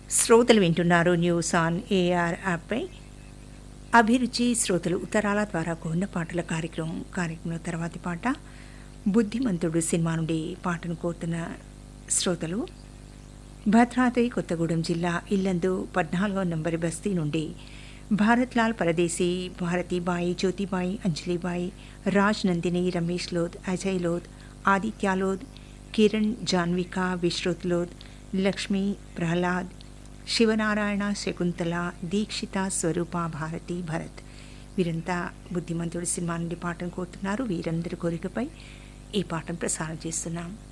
శ్రోతలు వింటున్నారు news on AR యాప్పై అభిరుచి శ్రోతలు ఉత్తరాల ద్వారా కూడిన పాటల కార్యక్రమం కార్యక్రమం తర్వాతి పాట బుద్ధిమంతుడు సినిమా నుండి పాటను కోరుతున్న శ్రోతలు భద్రాద్రి కొత్తగూడెం జిల్లా ఇల్లందు పద్నాలుగో నంబర్ బస్తీ నుండి భారత్లాల్ పరదేశీ భారతీబాయి జ్యోతిబాయి అంజలిబాయి రాజ్ నందిని రమేష్ లోద్ అజయ్ లోద్ ఆదిత్య లోద్ కిరణ్ జాన్విక విశ్రుత్ లోద్ లక్ష్మి ప్రహ్లాద్ శివనారాయణ శకుంతల దీక్షిత స్వరూప భారతి భరత్ వీరంతా బుద్ధిమంతుడి సినిమా నుండి పాటను కోరుతున్నారు వీరందరి కోరికపై ఈ పాటను ప్రసారం చేస్తున్నాం